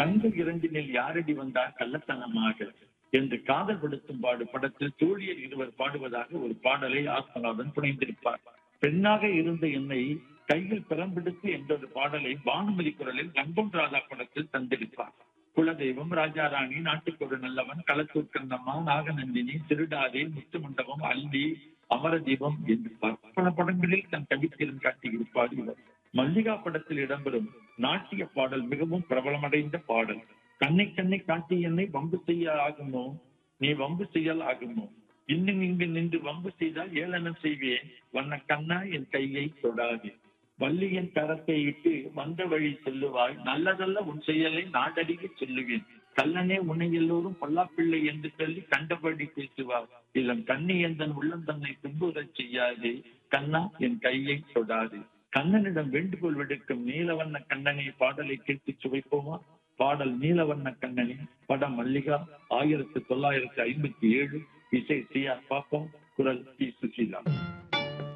கண்கள் இரண்டினில் யாரடி வந்தார் கள்ளத்தனமாக என்று காதல் படுத்தும் பாடு படத்தில் தோழியர் இருவர் பாடுவதாக ஒரு பாடலை ஆத்மநாதன் புனைந்திருப்பார் பெண்ணாக இருந்த என்னை கையில் பிறம்பிடித்து என்ற ஒரு பாடலை பானுமதி குரலில் கம்பம் ராதா படத்தில் தந்திருப்பார் குலதெய்வம் ராஜாராணி நாட்டுக்கொரு நல்லவன் களத்தூர் கண்ணம்மா நாகநந்தினி திருடாதே முத்து மண்டபம் அல்லி அமரதீபம் என்று பல படங்களில் தன் கவித்திறன் காட்டியிருப்பார் இவர் மல்லிகா படத்தில் இடம்பெறும் நாட்டிய பாடல் மிகவும் பிரபலமடைந்த பாடல் கண்ணை கண்ணை காட்டி என்னை வம்பு செய்ய ஆகுமோ நீ வம்பு செய்யல் ஆகுமோ இன்னும் இங்கு நின்று வம்பு செய்தால் ஏளனம் செய்வேன் வண்ண கண்ணா என் கையை தொடாது வள்ளியின் கரத்தை இட்டு வந்த வழி செல்லுவாய் நல்லதல்ல உன் செயலை நாடடிக்க சொல்லுவேன் கல்லனே உன்னை எல்லோரும் பொல்லாப்பிள்ளை என்று சொல்லி கண்டபடி பேசுவார் இளம் கண்ணி எந்தன் உள்ளம் தன்னை துன்புறச் செய்யாது கண்ணா என் கையை தொடாது கண்ணனிடம் வேண்டுகோள் விடுக்கும் நீலவண்ண கண்ணனை பாடலை கேட்டு சுவைப்போமா பாடல் நீலவண்ண கண்ணனி படம் மல்லிகா ஆயிரத்தி தொள்ளாயிரத்தி ஐம்பத்தி ஏழு இசை சி ஆர் பாப்பா குரல் டி சுசீலா